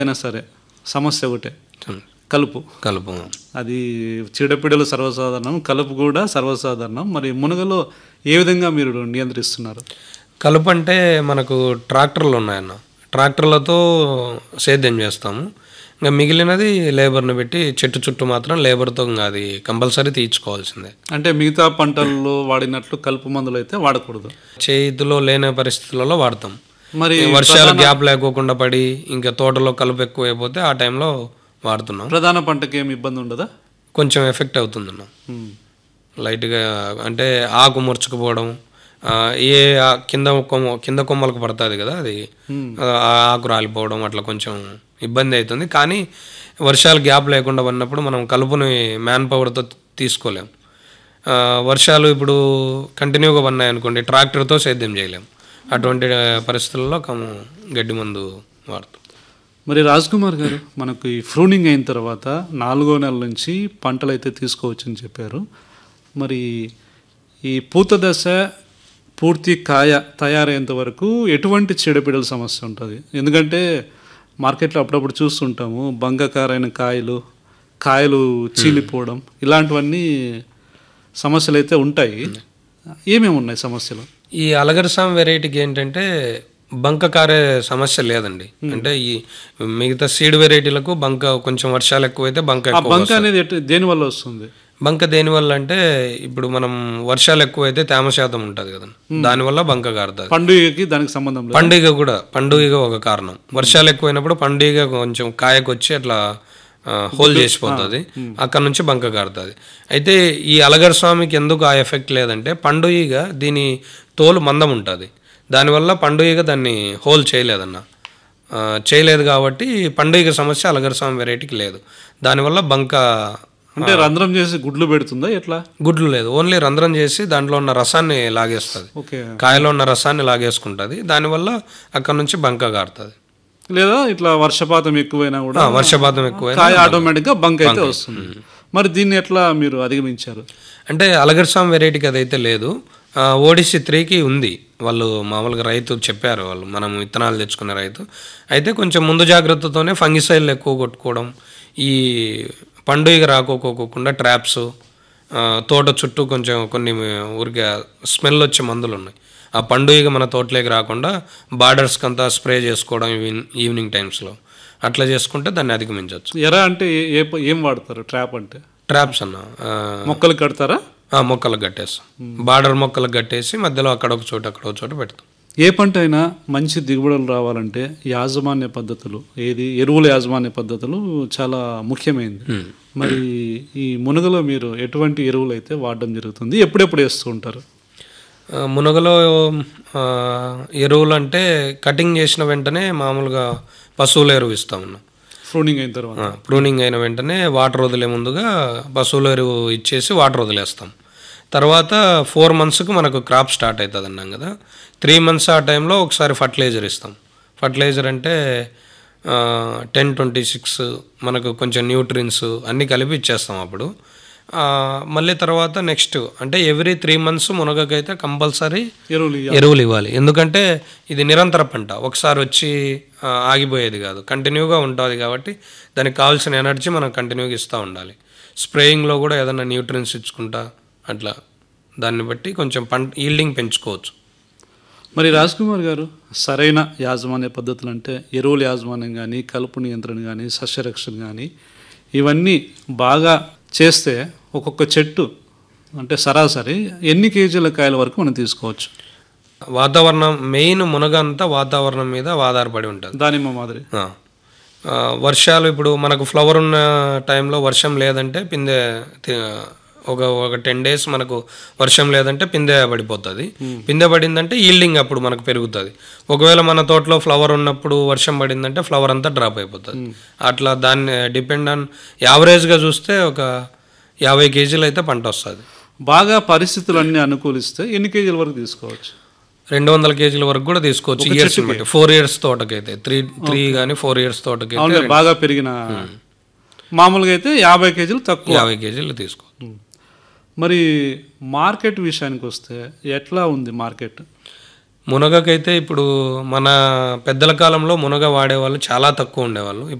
అయినా సరే సమస్య ఒకటే కలుపు కలుపు అది చీడపీడలు సర్వసాధారణం కలుపు కూడా సర్వసాధారణం మరి మునగలో ఏ విధంగా మీరు నియంత్రిస్తున్నారు కలుపు అంటే మనకు ట్రాక్టర్లు ఉన్నాయన్న ట్రాక్టర్లతో సేద్యం చేస్తాము ఇంకా మిగిలినది లేబర్ని పెట్టి చెట్టు చుట్టూ మాత్రం లేబర్తో ఇంకా అది కంపల్సరీ తీయించుకోవాల్సిందే అంటే మిగతా పంటల్లో వాడినట్లు కలుపు మందులు అయితే వాడకూడదు చేతిలో లేని పరిస్థితులలో వాడతాం మరి వర్షాలు గ్యాప్ లేకోకుండా పడి ఇంకా తోటలో కలుపు ఎక్కువ అయిపోతే ఆ టైంలో వాడుతున్నాం ప్రధాన పంటకి ఏమి ఇబ్బంది ఉండదా కొంచెం ఎఫెక్ట్ అవుతుందన్న ఉమ్. లైట్గా అంటే ఆకు ముడుచుకుపోవడం ఆ, ఏ ఆ కింద కొమ్మ కింద కొమ్మలకు పడుతుంది కదా అది ఆ ఆకు రాలిపోవడం అట్లా కొంచెం ఇబ్బంది అవుతుంది కానీ వర్షాలు గ్యాప్ లేకుండా పడినప్పుడు మనం కలుపుని మ్యాన్ పవర్తో తీసుకోలేం ఆ, వర్షాలు ఇప్పుడు కంటిన్యూగా పడినాయి అనుకోండి ట్రాక్టర్తో సేద్యం చేయలేం అటువంటి పరిస్థితుల్లో కము గడ్డి మందు వాడతాం మరి రాజ్ కుమార్ గారు మనకు ఈ ఫ్రూనింగ్ అయిన తర్వాత నాలుగో నెల నుంచి పంటలు అయితే తీసుకోవచ్చని చెప్పారు మరి ఈ పూత దశ పూర్తి కాయ తయారయ్యేంత వరకు ఎటువంటి చీడపీడల సమస్య ఉంటుంది ఎందుకంటే మార్కెట్లో అప్పుడప్పుడు చూస్తుంటాము బంగకారైన కాయలు కాయలు చీలిపోవడం ఇలాంటివన్నీ సమస్యలు అయితే ఉంటాయి ఏమేమి ఉన్నాయి సమస్యలు ఈ అలగరసాం వెరైటీకి ఏంటంటే బంక కారే సమస్య లేదండి అంటే ఈ మిగతా సీడ్ వెరైటీలకు బంక కొంచెం వర్షాలు ఎక్కువైతే బంక ఆ ఎక్కువ బంక అనేది ఎటు దేనివల్ల వస్తుంది బంక దేనివల్ల అంటే ఇప్పుడు మనం వర్షాలు ఎక్కువైతే తేమ శాతం ఉంటుంది కదా దానివల్ల బంక కారుతుంది పండుగకి దానికి సంబంధం లేదు పండుగ కూడా పండుగ ఒక కారణం వర్షాలు ఎక్కువైనప్పుడు పండుగ కొంచెం కాయకు వచ్చి అట్లా ఆ, హోల్ చేసిపోతుంది అక్కడ నుంచి బంక కారుతుంది అయితే ఈ అలగర్ స్వామికి ఎందుకు ఆ ఎఫెక్ట్ లేదంటే పండుగ దీని తోలు మందం ఉంటుంది దానివల్ల పండుగ దాన్ని హోల్ చేయలేదన్న ఆ, చేయలేదు కాబట్టి పండుగ సమస్య అలగర్ స్వామి వెరైటీకి లేదు దానివల్ల బంక అంటే రంధ్రం చేసి గుడ్లు పెడుతుందా ఎట్లా గుడ్లు లేదు ఓన్లీ రంధ్రం చేసి దాంట్లో ఉన్న రసాన్ని లాగేస్తుంది ఓకే కాయలో ఉన్న రసాన్ని లాగేసుకుంటుంది దానివల్ల అక్కడ నుంచి బంక కారుతుంది లేదా ఇట్లా వర్షపాతం ఎక్కువైనా కూడా వర్షపాతం ఎక్కువ కాయ ఆటోమేటిక్ గా బంక్ అయితే వస్తుంది మరి దీన్ని ఎట్లా మీరు అధిగమించారు అంటే అలగర్సాం వెరైటీకి అదైతే లేదు ఓడిసి త్రీకి ఉంది వాళ్ళు మామూలుగా రైతు చెప్పారు వాళ్ళు మనం విత్తనాలు తెచ్చుకునే రైతు అయితే కొంచెం ముందు జాగ్రత్తతోనే ఫంగిసైడ్లు ఎక్కువ కొట్టుకోవడం ఈ పండుగ రాకోకోకుండా ట్రాప్స్ తోట చుట్టూ కొంచెం కొన్ని ఊరికే స్మెల్ వచ్చే మందులు ఉన్నాయి ఆ పండుగ మన తోటలోకి రాకుండా బార్డర్స్కి అంతా స్ప్రే చేసుకోవడం ఈవిన్- ఈవినింగ్ టైమ్స్లో అట్లా చేసుకుంటే దాన్ని అధిగమించవచ్చు ఎర అంటే ఏ- ఏ ప- ఏం వాడతారు ట్రాప్ అంటే ట్రాప్స్ అన్న ఆ, మొక్కలు కడతారా ఆ, మొక్కలకు కట్టేస్తాం బార్డర్ మొక్కలకు కట్టేసి మధ్యలో అక్కడ ఒక చోట అక్కడ ఒక చోట పెడతాం ఏ పంట అయినా మంచి దిగుబడులు రావాలంటే యాజమాన్య పద్ధతులు ఏది ఎరువుల యాజమాన్య పద్ధతులు చాలా ముఖ్యమైనది మరి ఈ మునుగలో మీరు ఎటువంటి ఎరువులు అయితే వాడడం జరుగుతుంది ఎప్పుడెప్పుడు వేస్తూ ఉంటారు ఆ, మునగలో ఆ, ఎరువులు అంటే కటింగ్ చేసిన వెంటనే మామూలుగా పశువుల ఎరువు ఇస్తాం ఉన్నాం ఫ్రూనింగ్ అయిన తర్వాత ప్రూనింగ్ అయిన వెంటనే వాటర్ వదిలే ముందుగా పశువుల ఎరువు ఇచ్చేసి వాటర్ వదిలేస్తాం తర్వాత ఫోర్ మంత్స్కి మనకు క్రాప్ స్టార్ట్ అవుతుంది అన్నాం కదా త్రీ మంత్స్ ఆ టైంలో ఒకసారి ఫర్టిలైజర్ ఇస్తాం ఫర్టిలైజర్ అంటే టెన్ ట్వంటీ సిక్స్ మనకు కొంచెం న్యూట్రిన్స్ అన్నీ కలిపి ఇచ్చేస్తాం అప్పుడు ఆ, మళ్ళీ తర్వాత నెక్స్ట్ అంటే ఎవ్రీ త్రీ మంత్స్ మునగకైతే కంపల్సరీ ఎరువులు ఇయ్యాలి. ఎరువులు ఇవ్వాలి ఎందుకంటే ఇది నిరంతర పంట ఒకసారి వచ్చి ఆ, ఆగిపోయేది కాదు కంటిన్యూగా ఉంటుంది కాబట్టి దానికి కావాల్సిన ఎనర్జీ మనం కంటిన్యూగా ఇస్తూ ఉండాలి స్ప్రేయింగ్లో కూడా ఏదైనా న్యూట్రియన్స్ ఇచ్చుకుంటా అట్లా దాన్ని బట్టి కొంచెం పంట ఈల్డింగ్ పెంచుకోవచ్చు మరి రాజ్ కుమార్ గారు సరైన యాజమాన్య పద్ధతులు అంటే ఎరువుల యాజమాన్యం కానీ కలుపు నియంత్రణ కానీ సస్యరక్షణ కానీ ఇవన్నీ బాగా చేస్తే ఒక్కొక్క చెట్టు అంటే సరాసరి ఎన్ని కేజీల కాయల వరకు మనం తీసుకోవచ్చు వాతావరణం మెయిన్ మునగ అంతా వాతావరణం మీద ఆధారపడి ఉంటుంది దానిమ్మ మాదిరి ఆ. ఆ, వర్షాలు ఇప్పుడు మనకు ఫ్లవర్ ఉన్న టైంలో వర్షం లేదంటే పిందె తి- ఒక ఒక టెన్ డేస్ మనకు వర్షం లేదంటే పిందె పడిపోతుంది పిందె పడిందంటే ఈల్డింగ్ అప్పుడు మనకు పెరుగుతుంది ఒకవేళ మన తోటలో ఫ్లవర్ ఉన్నప్పుడు వర్షం పడిందంటే ఫ్లవర్ అంతా డ్రాప్ అయిపోతుంది అట్లా దాన్ని డిపెండ్ ఆన్ యావరేజ్గా చూస్తే ఒక యాభై కేజీలు అయితే పంట వస్తుంది బాగా పరిస్థితులన్నీ అనుకూలిస్తే ఎన్ని కేజీల వరకు తీసుకోవచ్చు రెండు వందల కేజీల వరకు కూడా తీసుకోవచ్చు ఇయర్స్ బట్టి ఫోర్ ఇయర్స్ తోటకైతే త్రీ త్రీ కానీ ఫోర్ ఇయర్స్ తోటకైతే అవునులే బాగా పెరిగిన మామూలుగా అయితే యాభై కేజీలు తక్కువ యాభై కేజీలు తీసుకో మరి మార్కెట్ విషయానికి వస్తే ఎట్లా ఉంది మార్కెట్ మునగకైతే ఇప్పుడు మన పెద్దల కాలంలో మునగ వాడేవాళ్ళు చాలా తక్కువ ఉండేవాళ్ళు